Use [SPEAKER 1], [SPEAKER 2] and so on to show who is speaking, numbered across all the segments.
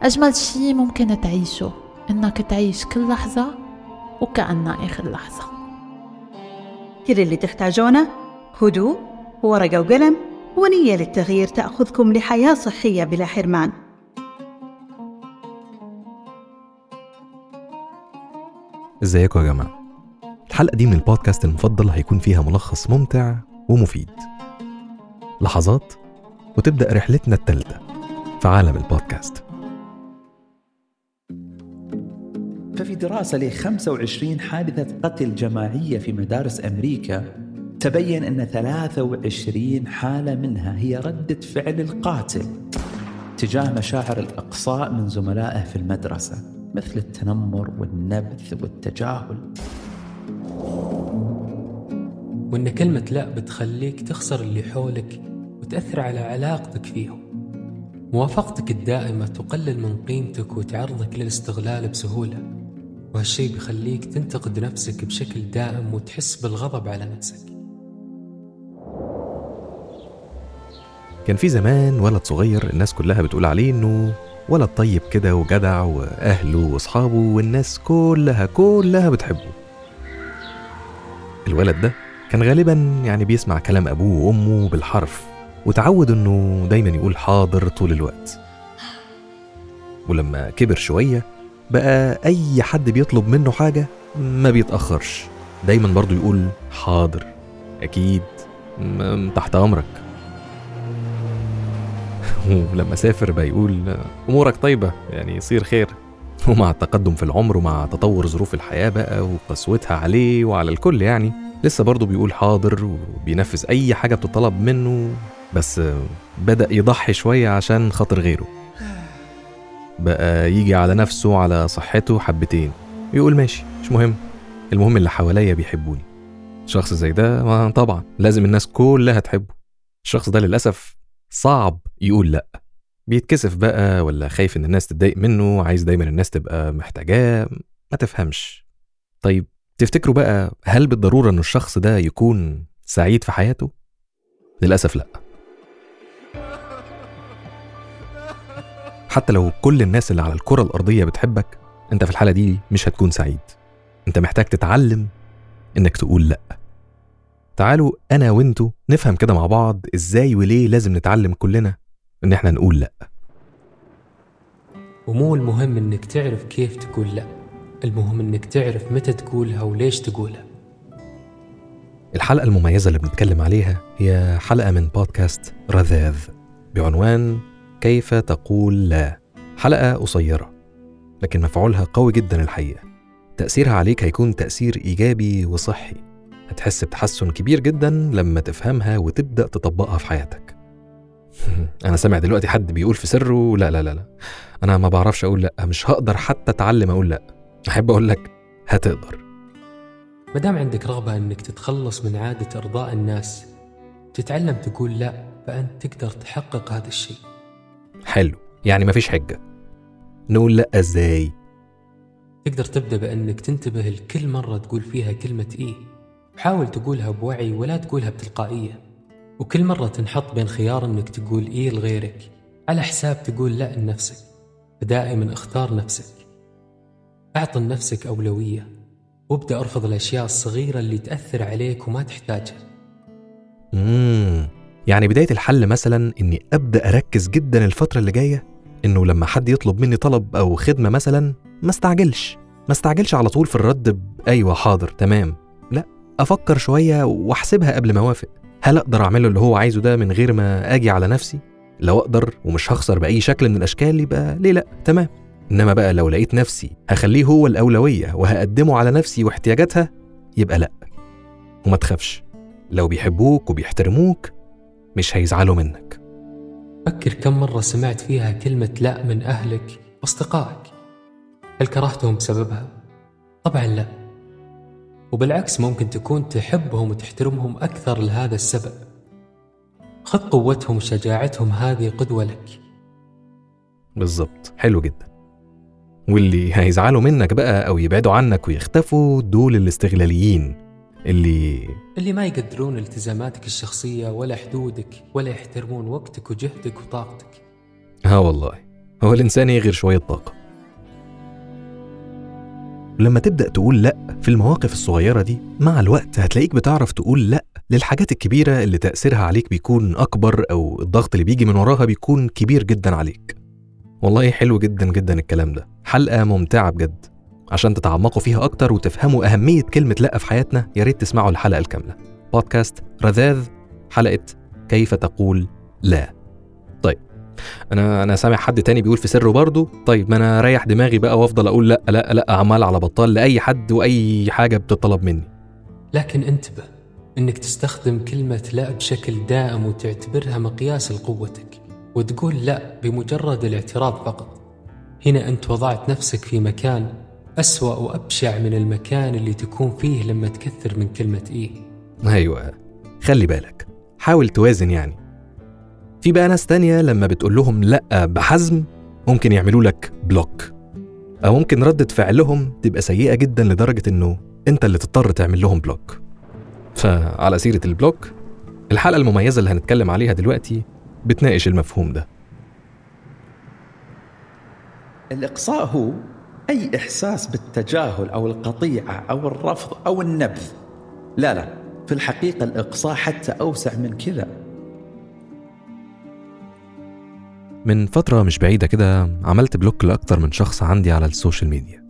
[SPEAKER 1] أجمل شي ممكن تعيشه إنك تعيش كل لحظة وكأنها آخر لحظة
[SPEAKER 2] كل اللي تحتاجونه هدوء ورقة وقلم ونية للتغيير تأخذكم لحياة صحية بلا حرمان
[SPEAKER 3] ازيكم يا جماعة الحلقة دي من البودكاست المفضل هيكون فيها ملخص ممتع ومفيد لحظات وتبدأ رحلتنا التالتة في عالم البودكاست
[SPEAKER 4] ففي دراسة ل 25 حادثة قتل جماعية في مدارس أمريكا تبين أن 23 حالة منها هي ردة فعل القاتل تجاه مشاعر الإقصاء من زملائه في المدرسة مثل التنمر والنبث والتجاهل
[SPEAKER 5] وإن كلمة لا بتخليك تخسر اللي حولك وتأثر على علاقتك فيهم موافقتك الدائمة تقلل من قيمتك وتعرضك للاستغلال بسهولة وهالشي بيخليك تنتقد نفسك بشكل دائم وتحس بالغضب على نفسك
[SPEAKER 3] كان في زمان ولد صغير الناس كلها بتقول عليه انه ولد طيب كده وجدع واهله واصحابه والناس كلها كلها بتحبه الولد ده كان غالبا يعني بيسمع كلام ابوه وامه بالحرف وتعود انه دايما يقول حاضر طول الوقت ولما كبر شويه بقى اي حد بيطلب منه حاجه ما بيتاخرش دايما برضه يقول حاضر اكيد م- تحت امرك ولما سافر بقى يقول امورك طيبه يعني يصير خير ومع التقدم في العمر ومع تطور ظروف الحياه بقى وقسوتها عليه وعلى الكل يعني لسه برضه بيقول حاضر وبينفذ اي حاجه بتطلب منه بس بدا يضحي شويه عشان خاطر غيره بقى يجي على نفسه وعلى صحته حبتين يقول ماشي مش مهم المهم اللي حواليا بيحبوني شخص زي ده ما طبعا لازم الناس كلها تحبه الشخص ده للأسف صعب يقول لأ بيتكسف بقى ولا خايف إن الناس تتضايق منه عايز دايما الناس تبقى محتاجاه ما تفهمش طيب تفتكروا بقى هل بالضرورة إن الشخص ده يكون سعيد في حياته؟ للأسف لأ حتى لو كل الناس اللي على الكرة الأرضية بتحبك أنت في الحالة دي مش هتكون سعيد أنت محتاج تتعلم إنك تقول لأ تعالوا أنا وإنتوا نفهم كده مع بعض إزاي وليه لازم نتعلم كلنا إن إحنا نقول لأ
[SPEAKER 5] ومو المهم إنك تعرف كيف تقول لا المهم إنك تعرف متى تقولها وليش تقولها
[SPEAKER 3] الحلقة المميزة اللي بنتكلم عليها هي حلقة من بودكاست رذاذ بعنوان كيف تقول لا حلقة قصيرة لكن مفعولها قوي جدا الحقيقة تأثيرها عليك هيكون تأثير إيجابي وصحي هتحس بتحسن كبير جدا لما تفهمها وتبدأ تطبقها في حياتك أنا سامع دلوقتي حد بيقول في سره لا لا لا لا أنا ما بعرفش أقول لأ مش هقدر حتى أتعلم أقول لأ أحب أقول لك هتقدر
[SPEAKER 5] مادام عندك رغبة إنك تتخلص من عادة إرضاء الناس تتعلم تقول لا فأنت تقدر تحقق هذا الشيء
[SPEAKER 3] حلو يعني مفيش حجة نقول لأ إزاي
[SPEAKER 5] تقدر تبدأ بأنك تنتبه لكل مرة تقول فيها كلمة إيه حاول تقولها بوعي ولا تقولها بتلقائية وكل مرة تنحط بين خيار أنك تقول إيه لغيرك على حساب تقول لا لنفسك فدائما اختار نفسك أعط لنفسك أولوية وابدأ ارفض الأشياء الصغيرة اللي تأثر عليك وما تحتاجها
[SPEAKER 3] مم. يعني بداية الحل مثلا إني أبدأ أركز جدا الفترة اللي جاية إنه لما حد يطلب مني طلب أو خدمة مثلا ما استعجلش ما استعجلش على طول في الرد بأيوة حاضر تمام لا أفكر شوية وأحسبها قبل ما أوافق هل أقدر أعمله اللي هو عايزه ده من غير ما أجي على نفسي لو أقدر ومش هخسر بأي شكل من الأشكال يبقى ليه لأ تمام إنما بقى لو لقيت نفسي هخليه هو الأولوية وهقدمه على نفسي واحتياجاتها يبقى لأ وما تخافش لو بيحبوك وبيحترموك مش هيزعلوا منك
[SPEAKER 5] فكر كم مرة سمعت فيها كلمة لا من أهلك وأصدقائك هل كرهتهم بسببها؟ طبعا لا وبالعكس ممكن تكون تحبهم وتحترمهم أكثر لهذا السبب خذ قوتهم وشجاعتهم هذه قدوة لك
[SPEAKER 3] بالظبط حلو جدا واللي هيزعلوا منك بقى أو يبعدوا عنك ويختفوا دول الاستغلاليين اللي
[SPEAKER 5] اللي ما يقدرون التزاماتك الشخصية ولا حدودك ولا يحترمون وقتك وجهدك وطاقتك
[SPEAKER 3] ها والله هو الإنسان إيه غير شوية طاقة لما تبدأ تقول لأ في المواقف الصغيرة دي مع الوقت هتلاقيك بتعرف تقول لأ للحاجات الكبيرة اللي تأثيرها عليك بيكون أكبر أو الضغط اللي بيجي من وراها بيكون كبير جدا عليك والله حلو جدا جدا الكلام ده حلقة ممتعة بجد عشان تتعمقوا فيها أكتر وتفهموا أهمية كلمة لأ في حياتنا يا ريت تسمعوا الحلقة الكاملة بودكاست رذاذ حلقة كيف تقول لا طيب انا انا سامع حد تاني بيقول في سره برضه طيب ما انا اريح دماغي بقى وافضل اقول لا لا لا عمال على بطال لاي حد واي حاجه بتطلب مني
[SPEAKER 5] لكن انتبه انك تستخدم كلمة لا بشكل دائم وتعتبرها مقياس لقوتك وتقول لا بمجرد الاعتراض فقط هنا انت وضعت نفسك في مكان أسوأ وأبشع من المكان اللي تكون فيه لما تكثر من كلمة إيه
[SPEAKER 3] ايوه خلي بالك حاول توازن يعني في بقى ناس تانية لما بتقول لهم لأ بحزم ممكن يعملوا لك بلوك أو ممكن ردة فعلهم تبقى سيئة جدا لدرجة إنه أنت اللي تضطر تعمل لهم بلوك فعلى سيرة البلوك الحلقة المميزة اللي هنتكلم عليها دلوقتي بتناقش المفهوم ده
[SPEAKER 4] الإقصاء هو أي إحساس بالتجاهل أو القطيعة أو الرفض أو النبذ لا لا في الحقيقة الإقصاء حتى أوسع من كذا
[SPEAKER 3] من فترة مش بعيدة كده عملت بلوك لأكتر من شخص عندي على السوشيال ميديا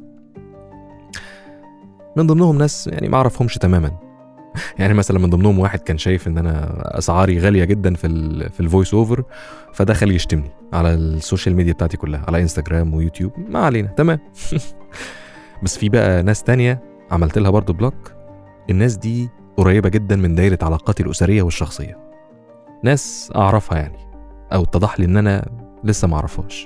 [SPEAKER 3] من ضمنهم ناس يعني ما اعرفهمش تماما يعني مثلا من ضمنهم واحد كان شايف ان انا اسعاري غاليه جدا في ال في الفويس اوفر فدخل يشتمني على السوشيال ميديا بتاعتي كلها على انستجرام ويوتيوب ما علينا تمام بس في بقى ناس تانية عملت لها برضو بلوك الناس دي قريبه جدا من دايره علاقاتي الاسريه والشخصيه ناس اعرفها يعني او اتضح لي ان انا لسه معرفهاش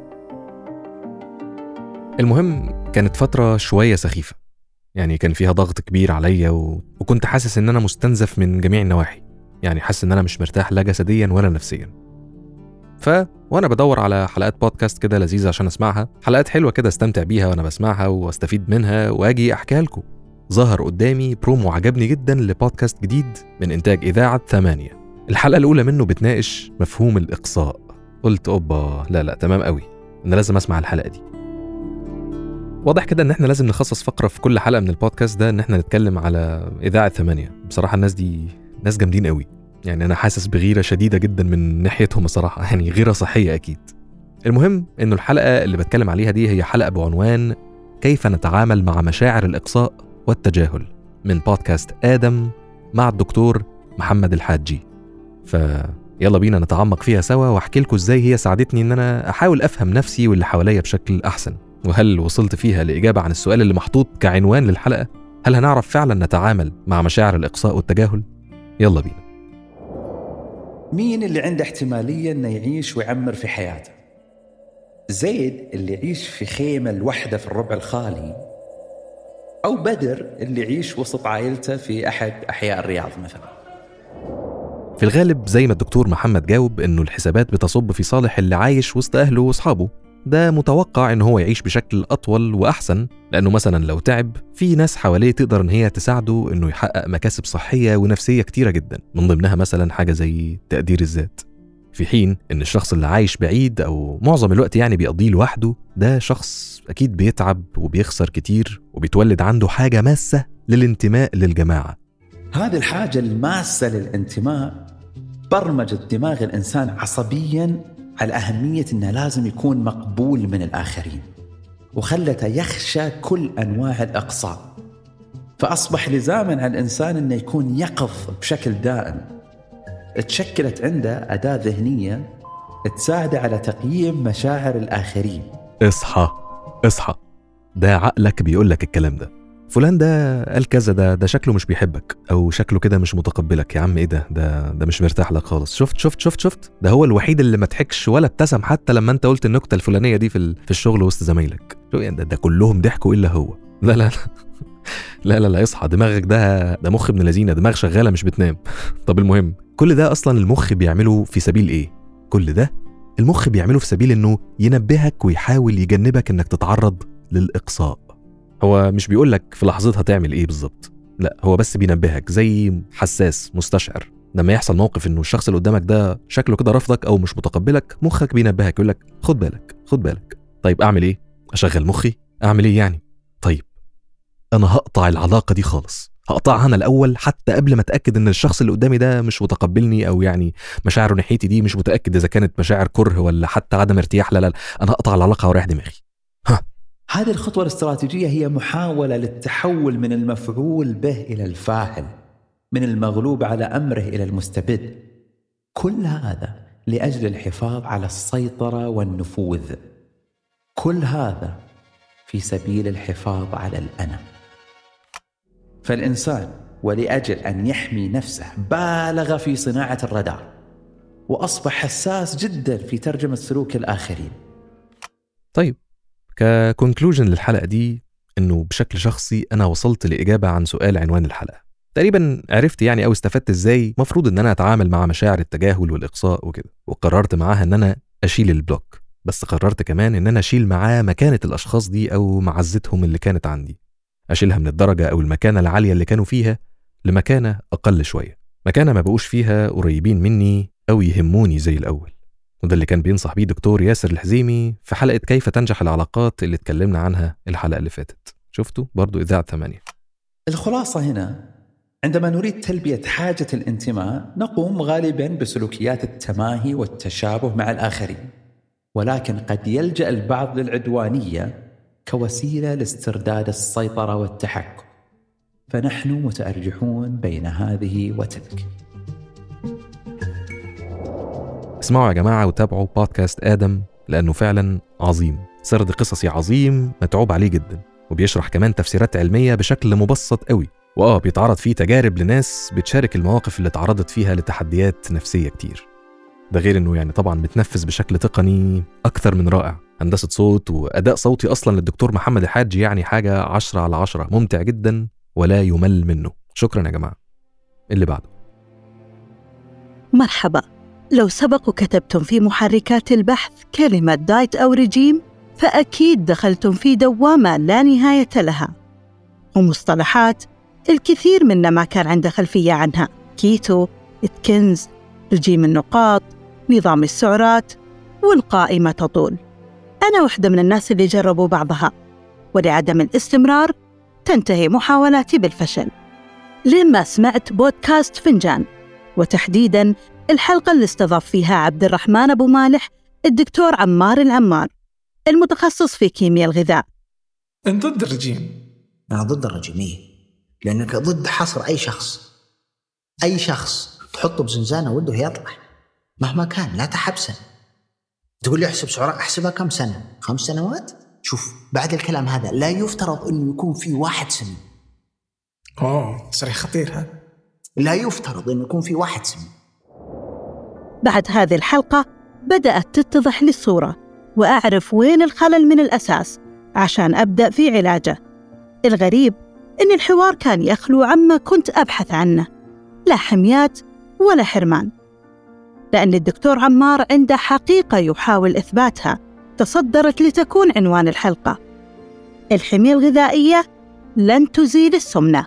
[SPEAKER 3] المهم كانت فتره شويه سخيفه يعني كان فيها ضغط كبير عليا و... وكنت حاسس ان انا مستنزف من جميع النواحي يعني حاسس ان انا مش مرتاح لا جسديا ولا نفسيا ف وانا بدور على حلقات بودكاست كده لذيذه عشان اسمعها حلقات حلوه كده استمتع بيها وانا بسمعها واستفيد منها واجي احكيها لكم ظهر قدامي برومو عجبني جدا لبودكاست جديد من انتاج اذاعه ثمانية الحلقه الاولى منه بتناقش مفهوم الاقصاء قلت اوبا لا لا تمام قوي انا لازم اسمع الحلقه دي واضح كده ان احنا لازم نخصص فقره في كل حلقه من البودكاست ده ان احنا نتكلم على اذاعه ثمانية بصراحه الناس دي ناس جامدين قوي يعني انا حاسس بغيره شديده جدا من ناحيتهم الصراحه يعني غيره صحيه اكيد المهم انه الحلقه اللي بتكلم عليها دي هي حلقه بعنوان كيف نتعامل مع مشاعر الاقصاء والتجاهل من بودكاست ادم مع الدكتور محمد الحاجي فيلا بينا نتعمق فيها سوا واحكي لكم ازاي هي ساعدتني ان انا احاول افهم نفسي واللي حواليا بشكل احسن وهل وصلت فيها لإجابة عن السؤال اللي محطوط كعنوان للحلقة؟ هل هنعرف فعلا نتعامل مع مشاعر الإقصاء والتجاهل؟ يلا بينا
[SPEAKER 4] مين اللي عنده احتمالية انه يعيش ويعمر في حياته؟ زيد اللي يعيش في خيمة لوحده في الربع الخالي أو بدر اللي يعيش وسط عائلته في أحد أحياء الرياض مثلا
[SPEAKER 3] في الغالب زي ما الدكتور محمد جاوب إنه الحسابات بتصب في صالح اللي عايش وسط أهله وأصحابه ده متوقع ان هو يعيش بشكل اطول واحسن لانه مثلا لو تعب في ناس حواليه تقدر ان هي تساعده انه يحقق مكاسب صحيه ونفسيه كتيره جدا من ضمنها مثلا حاجه زي تقدير الذات في حين ان الشخص اللي عايش بعيد او معظم الوقت يعني بيقضيه لوحده ده شخص اكيد بيتعب وبيخسر كتير وبيتولد عنده حاجه ماسه للانتماء للجماعه
[SPEAKER 4] هذه الحاجة الماسة للانتماء برمجت دماغ الإنسان عصبيا على أهمية أنه لازم يكون مقبول من الآخرين وخلته يخشى كل أنواع الإقصاء فأصبح لزاما على الإنسان أنه يكون يقظ بشكل دائم تشكلت عنده أداة ذهنية تساعده على تقييم مشاعر الآخرين
[SPEAKER 3] اصحى اصحى ده عقلك بيقول لك الكلام ده فلان ده قال كذا ده ده شكله مش بيحبك او شكله كده مش متقبلك يا عم ايه ده ده ده مش مرتاح لك خالص شفت شفت شفت شفت ده هو الوحيد اللي ما ضحكش ولا ابتسم حتى لما انت قلت النكته الفلانيه دي في ال- في الشغل وسط زمايلك شو يعني ده, ده كلهم ضحكوا الا هو لا لا لا لا لا لا اصحى دماغك ده ده مخ ابن لذينه دماغ شغاله مش بتنام طب المهم كل ده اصلا المخ بيعمله في سبيل ايه كل ده المخ بيعمله في سبيل انه ينبهك ويحاول يجنبك انك تتعرض للاقصاء هو مش بيقول لك في لحظتها تعمل ايه بالظبط لا هو بس بينبهك زي حساس مستشعر لما يحصل موقف انه الشخص اللي قدامك ده شكله كده رافضك او مش متقبلك مخك بينبهك يقول لك خد بالك خد بالك طيب اعمل ايه اشغل مخي اعمل ايه يعني طيب انا هقطع العلاقه دي خالص هقطعها انا الاول حتى قبل ما اتاكد ان الشخص اللي قدامي ده مش متقبلني او يعني مشاعره ناحيتي دي مش متاكد اذا كانت مشاعر كره ولا حتى عدم ارتياح لا لا انا هقطع العلاقه واريح دماغي
[SPEAKER 4] هذه الخطوة الاستراتيجية هي محاولة للتحول من المفعول به إلى الفاعل من المغلوب على أمره إلى المستبد كل هذا لأجل الحفاظ على السيطرة والنفوذ كل هذا في سبيل الحفاظ على الأنا فالإنسان ولأجل أن يحمي نفسه بالغ في صناعة الرادار وأصبح حساس جدا في ترجمة سلوك الآخرين
[SPEAKER 3] طيب ككونكلوجن للحلقه دي انه بشكل شخصي انا وصلت لاجابه عن سؤال عنوان الحلقه تقريبا عرفت يعني او استفدت ازاي مفروض ان انا اتعامل مع مشاعر التجاهل والاقصاء وكده وقررت معاها ان انا اشيل البلوك بس قررت كمان ان انا اشيل معاه مكانه الاشخاص دي او معزتهم اللي كانت عندي اشيلها من الدرجه او المكانه العاليه اللي كانوا فيها لمكانه اقل شويه مكانه ما بقوش فيها قريبين مني او يهموني زي الاول وده اللي كان بينصح بيه دكتور ياسر الحزيمي في حلقة كيف تنجح العلاقات اللي اتكلمنا عنها الحلقة اللي فاتت شفتوا برضو إذاعة ثمانية
[SPEAKER 4] الخلاصة هنا عندما نريد تلبية حاجة الانتماء نقوم غالبا بسلوكيات التماهي والتشابه مع الآخرين ولكن قد يلجأ البعض للعدوانية كوسيلة لاسترداد السيطرة والتحكم فنحن متأرجحون بين هذه وتلك
[SPEAKER 3] اسمعوا يا جماعة وتابعوا بودكاست آدم لأنه فعلا عظيم سرد قصصي عظيم متعوب عليه جدا وبيشرح كمان تفسيرات علمية بشكل مبسط قوي وآه بيتعرض فيه تجارب لناس بتشارك المواقف اللي اتعرضت فيها لتحديات نفسية كتير ده غير انه يعني طبعا متنفذ بشكل تقني اكثر من رائع هندسة صوت وأداء صوتي أصلا للدكتور محمد الحاج يعني حاجة عشرة على عشرة ممتع جدا ولا يمل منه شكرا يا جماعة اللي بعده
[SPEAKER 2] مرحبا لو سبق وكتبتم في محركات البحث كلمة دايت أو رجيم فأكيد دخلتم في دوامة لا نهاية لها ومصطلحات الكثير منا ما كان عنده خلفية عنها كيتو، اتكنز، رجيم النقاط، نظام السعرات والقائمة تطول أنا واحدة من الناس اللي جربوا بعضها ولعدم الاستمرار تنتهي محاولاتي بالفشل لما سمعت بودكاست فنجان وتحديداً الحلقة اللي استضاف فيها عبد الرحمن أبو مالح الدكتور عمار العمار المتخصص في كيمياء الغذاء
[SPEAKER 6] أنت ضد الرجيم
[SPEAKER 7] أنا ضد الرجيمية لأنك ضد حصر أي شخص أي شخص تحطه بزنزانة وده يطلع مهما كان لا تحبسا تقول لي احسب سعرات احسبها كم سنة خمس سنوات شوف بعد الكلام هذا لا يفترض أنه يكون في واحد سمين
[SPEAKER 6] أوه تصريح خطير هذا
[SPEAKER 7] لا يفترض أنه يكون في واحد سمين
[SPEAKER 2] بعد هذه الحلقة بدأت تتضح لي الصورة وأعرف وين الخلل من الأساس عشان أبدأ في علاجه الغريب إن الحوار كان يخلو عما كنت أبحث عنه لا حميات ولا حرمان لأن الدكتور عمار عنده حقيقة يحاول إثباتها تصدرت لتكون عنوان الحلقة الحمية الغذائية لن تزيل السمنة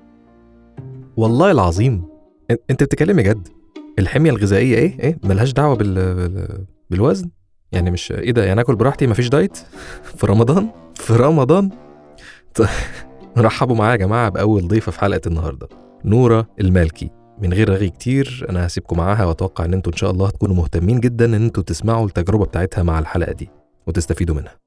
[SPEAKER 3] والله العظيم إن- انت بتتكلمي جد الحميه الغذائيه ايه ايه ملهاش دعوه بال... بال... بالوزن يعني مش ايه ده يعني اكل براحتي مفيش دايت في رمضان في رمضان طيب رحبوا معايا يا جماعه باول ضيفه في حلقه النهارده نوره المالكي من غير رغي كتير انا هسيبكم معاها واتوقع ان انتوا ان شاء الله هتكونوا مهتمين جدا ان انتوا تسمعوا التجربه بتاعتها مع الحلقه دي وتستفيدوا منها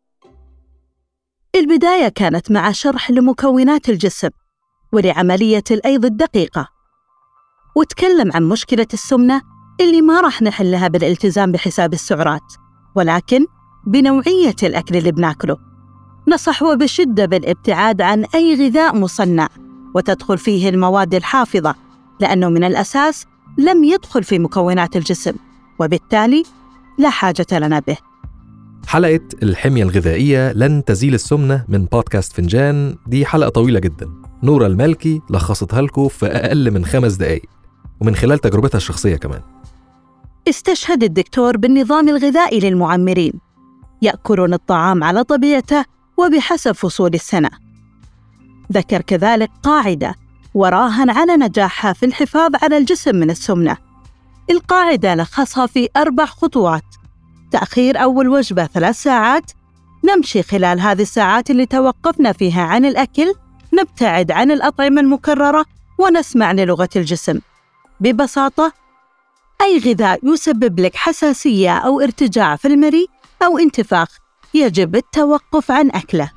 [SPEAKER 2] البداية كانت مع شرح لمكونات الجسم ولعملية الأيض الدقيقة وتكلم عن مشكلة السمنة اللي ما راح نحلها بالالتزام بحساب السعرات ولكن بنوعية الأكل اللي بناكله نصح وبشدة بالابتعاد عن أي غذاء مصنع وتدخل فيه المواد الحافظة لأنه من الأساس لم يدخل في مكونات الجسم وبالتالي لا حاجة لنا به
[SPEAKER 3] حلقة الحمية الغذائية لن تزيل السمنة من بودكاست فنجان دي حلقة طويلة جدا نورة المالكي لخصتها لكم في أقل من خمس دقايق ومن خلال تجربتها الشخصية كمان
[SPEAKER 2] استشهد الدكتور بالنظام الغذائي للمعمرين ياكلون الطعام على طبيعته وبحسب فصول السنه ذكر كذلك قاعده وراهن على نجاحها في الحفاظ على الجسم من السمنة القاعدة لخصها في أربع خطوات تأخير أول وجبة ثلاث ساعات نمشي خلال هذه الساعات اللي توقفنا فيها عن الأكل نبتعد عن الأطعمة المكررة ونسمع للغة الجسم ببساطة أي غذاء يسبب لك حساسية أو ارتجاع في المريء أو انتفاخ يجب التوقف عن أكله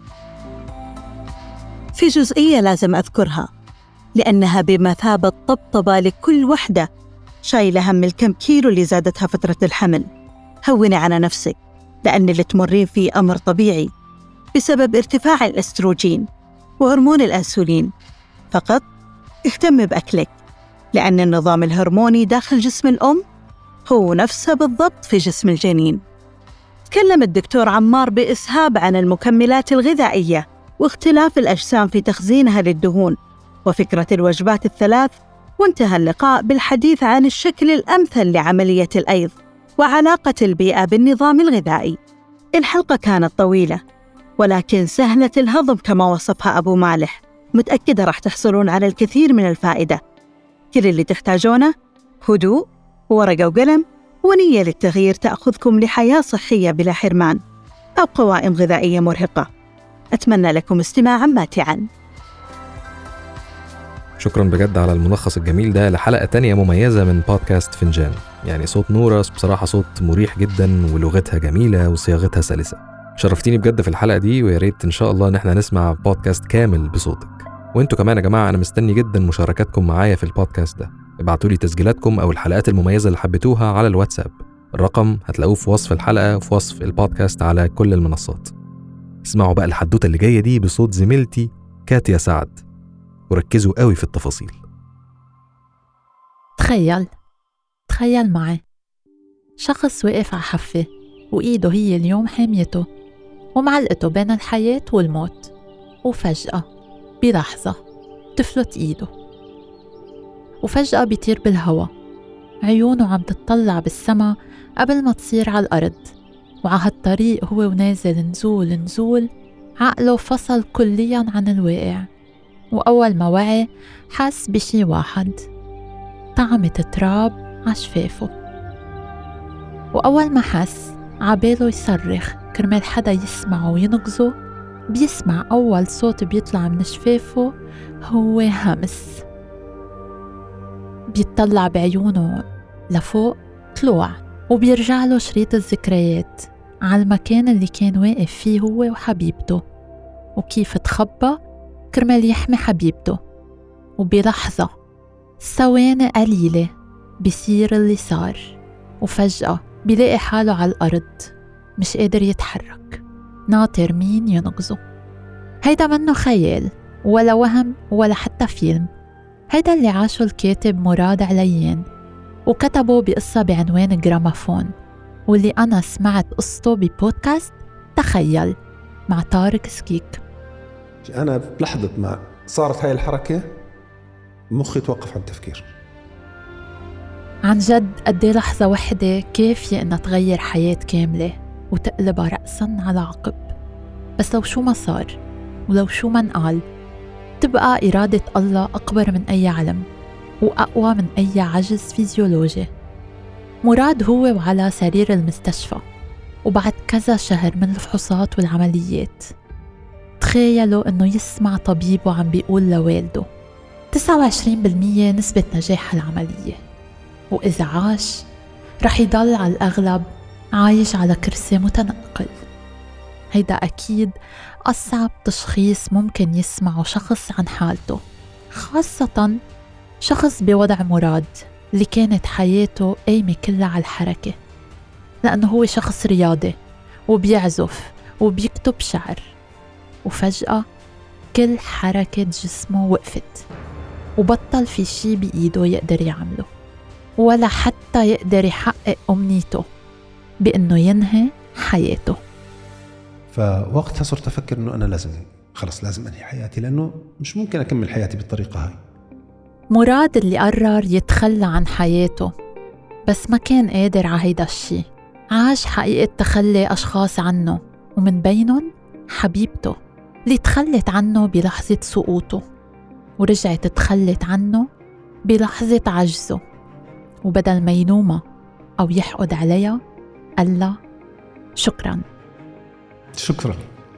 [SPEAKER 2] في جزئية لازم أذكرها لأنها بمثابة طبطبة لكل وحدة شايلة هم الكم كيلو اللي زادتها فترة الحمل هوني على نفسك لأن اللي تمرين فيه أمر طبيعي بسبب ارتفاع الأستروجين وهرمون الأنسولين فقط اهتم بأكلك لأن النظام الهرموني داخل جسم الأم هو نفسه بالضبط في جسم الجنين تكلم الدكتور عمار بإسهاب عن المكملات الغذائية واختلاف الأجسام في تخزينها للدهون وفكرة الوجبات الثلاث وانتهى اللقاء بالحديث عن الشكل الأمثل لعملية الأيض وعلاقة البيئة بالنظام الغذائي الحلقة كانت طويلة ولكن سهلة الهضم كما وصفها أبو مالح متأكدة راح تحصلون على الكثير من الفائدة كل اللي تحتاجونه هدوء ورقة وقلم ونية للتغيير تأخذكم لحياة صحية بلا حرمان أو قوائم غذائية مرهقة أتمنى لكم استماعا ماتعا
[SPEAKER 3] شكرا بجد على الملخص الجميل ده لحلقة تانية مميزة من بودكاست فنجان يعني صوت نورة بصراحة صوت مريح جدا ولغتها جميلة وصياغتها سلسة شرفتيني بجد في الحلقة دي ويا ريت إن شاء الله إن احنا نسمع بودكاست كامل بصوتك وانتوا كمان يا جماعة أنا مستني جدا مشاركاتكم معايا في البودكاست ده ابعتوا لي تسجيلاتكم أو الحلقات المميزة اللي حبيتوها على الواتساب الرقم هتلاقوه في وصف الحلقة وفي وصف البودكاست على كل المنصات اسمعوا بقى الحدوتة اللي جاية دي بصوت زميلتي كاتيا سعد وركزوا قوي في التفاصيل
[SPEAKER 1] تخيل تخيل معي شخص واقف على حفة وإيده هي اليوم حاميته ومعلقته بين الحياة والموت وفجأة بلحظة تفلت إيده وفجأة بيطير بالهوا عيونه عم تطلع بالسما قبل ما تصير على الأرض وعلى هالطريق هو ونازل نزول نزول عقله فصل كليا عن الواقع وأول ما وعي حس بشي واحد طعمة تراب عشفافه وأول ما حس عباله يصرخ كرمال حدا يسمعه وينقذه بيسمع أول صوت بيطلع من شفافه هو همس بيطلع بعيونه لفوق طلوع وبيرجع له شريط الذكريات على المكان اللي كان واقف فيه هو وحبيبته وكيف تخبى كرمال يحمي حبيبته وبلحظة ثواني قليلة بصير اللي صار وفجأة بيلاقي حاله على الأرض مش قادر يتحرك ناطر مين ينقذه هيدا منه خيال ولا وهم ولا حتى فيلم هيدا اللي عاشه الكاتب مراد عليان وكتبه بقصة بعنوان جرامافون واللي أنا سمعت قصته ببودكاست تخيل مع طارق سكيك
[SPEAKER 8] أنا بلحظة ما صارت هاي الحركة مخي توقف عن التفكير
[SPEAKER 1] عن جد قد لحظة وحدة كافية إنها تغير حياة كاملة وتقلبها رأسا على عقب بس لو شو ما صار ولو شو ما انقال تبقى إرادة الله أكبر من أي علم وأقوى من أي عجز فيزيولوجي مراد هو وعلى سرير المستشفى وبعد كذا شهر من الفحوصات والعمليات تخيلوا إنه يسمع طبيبه عم بيقول لوالده 29% نسبة نجاح العملية وإذا عاش رح يضل على الأغلب عايش على كرسي متنقل هيدا أكيد أصعب تشخيص ممكن يسمعه شخص عن حالته خاصة شخص بوضع مراد اللي كانت حياته قايمة كلها على الحركة لأنه هو شخص رياضي وبيعزف وبيكتب شعر وفجأة كل حركة جسمه وقفت وبطل في شي بإيده يقدر يعمله ولا حتى يقدر يحقق أمنيته بأنه ينهي حياته
[SPEAKER 8] فوقتها صرت أفكر أنه أنا لازم خلص لازم أنهي حياتي لأنه مش ممكن أكمل حياتي بالطريقة هاي
[SPEAKER 1] مراد اللي قرر يتخلى عن حياته بس ما كان قادر على هيدا الشي عاش حقيقة تخلي أشخاص عنه ومن بينهم حبيبته اللي تخلت عنه بلحظة سقوطه ورجعت تخلت عنه بلحظة عجزه وبدل ما يلومها أو يحقد عليها قال لها شكرا
[SPEAKER 8] شكرا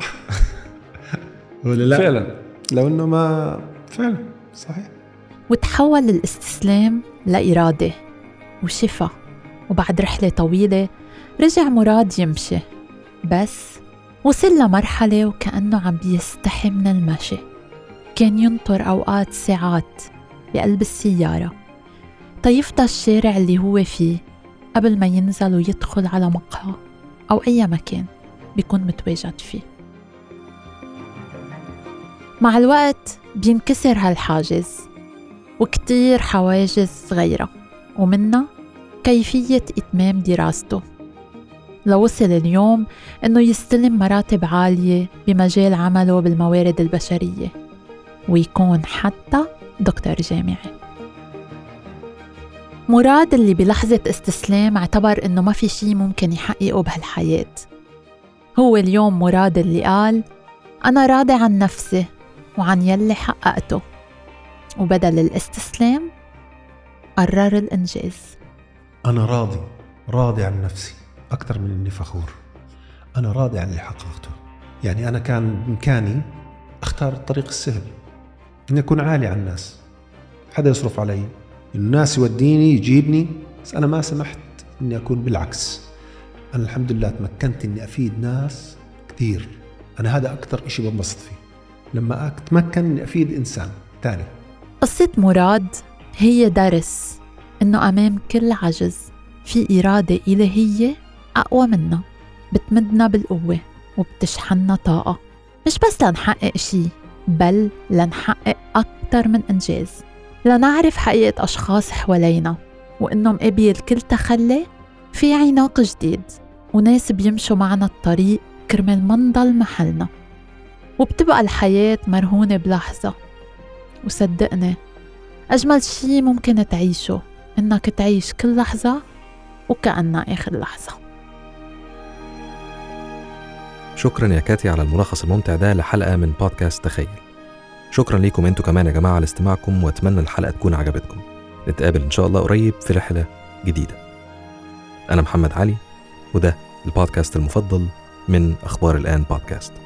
[SPEAKER 3] ولا لا
[SPEAKER 8] فعلا لو انه ما فعلا صحيح
[SPEAKER 1] وتحول الاستسلام لإرادة وشفا وبعد رحلة طويلة رجع مراد يمشي بس وصل لمرحلة وكأنه عم بيستحي من المشي كان ينطر أوقات ساعات بقلب السيارة تيفضى الشارع اللي هو فيه قبل ما ينزل ويدخل على مقهى أو أي مكان بيكون متواجد فيه مع الوقت بينكسر هالحاجز وكتير حواجز صغيرة ومنها كيفية إتمام دراسته لوصل اليوم إنه يستلم مراتب عالية بمجال عمله بالموارد البشرية ويكون حتى دكتور جامعي مراد اللي بلحظة استسلام اعتبر إنه ما في شي ممكن يحققه بهالحياة هو اليوم مراد اللي قال أنا راضي عن نفسي وعن يلي حققته وبدل الاستسلام قرر الإنجاز
[SPEAKER 8] انا راضي راضي عن نفسي اكثر من اني فخور انا راضي عن اللي حققته يعني انا كان بامكاني اختار الطريق السهل اني اكون عالي على الناس حدا يصرف علي الناس يوديني يجيبني بس انا ما سمحت اني اكون بالعكس انا الحمد لله تمكنت اني افيد ناس كثير انا هذا اكثر شيء بنبسط فيه لما اتمكن اني افيد انسان ثاني
[SPEAKER 1] قصة مراد هي درس إنه أمام كل عجز في إرادة إلهية أقوى منا بتمدنا بالقوة وبتشحننا طاقة مش بس لنحقق شي بل لنحقق أكتر من إنجاز لنعرف حقيقة أشخاص حوالينا وإنهم قبل كل تخلي في عناق جديد وناس بيمشوا معنا الطريق كرمال ما نضل محلنا وبتبقى الحياة مرهونة بلحظة وصدقني أجمل شي ممكن تعيشه إنك تعيش كل لحظة وكأنها آخر لحظة
[SPEAKER 3] شكرا يا كاتي على الملخص الممتع ده لحلقة من بودكاست تخيل شكرا ليكم انتوا كمان يا جماعة على استماعكم واتمنى الحلقة تكون عجبتكم نتقابل ان شاء الله قريب في رحلة جديدة انا محمد علي وده البودكاست المفضل من اخبار الان بودكاست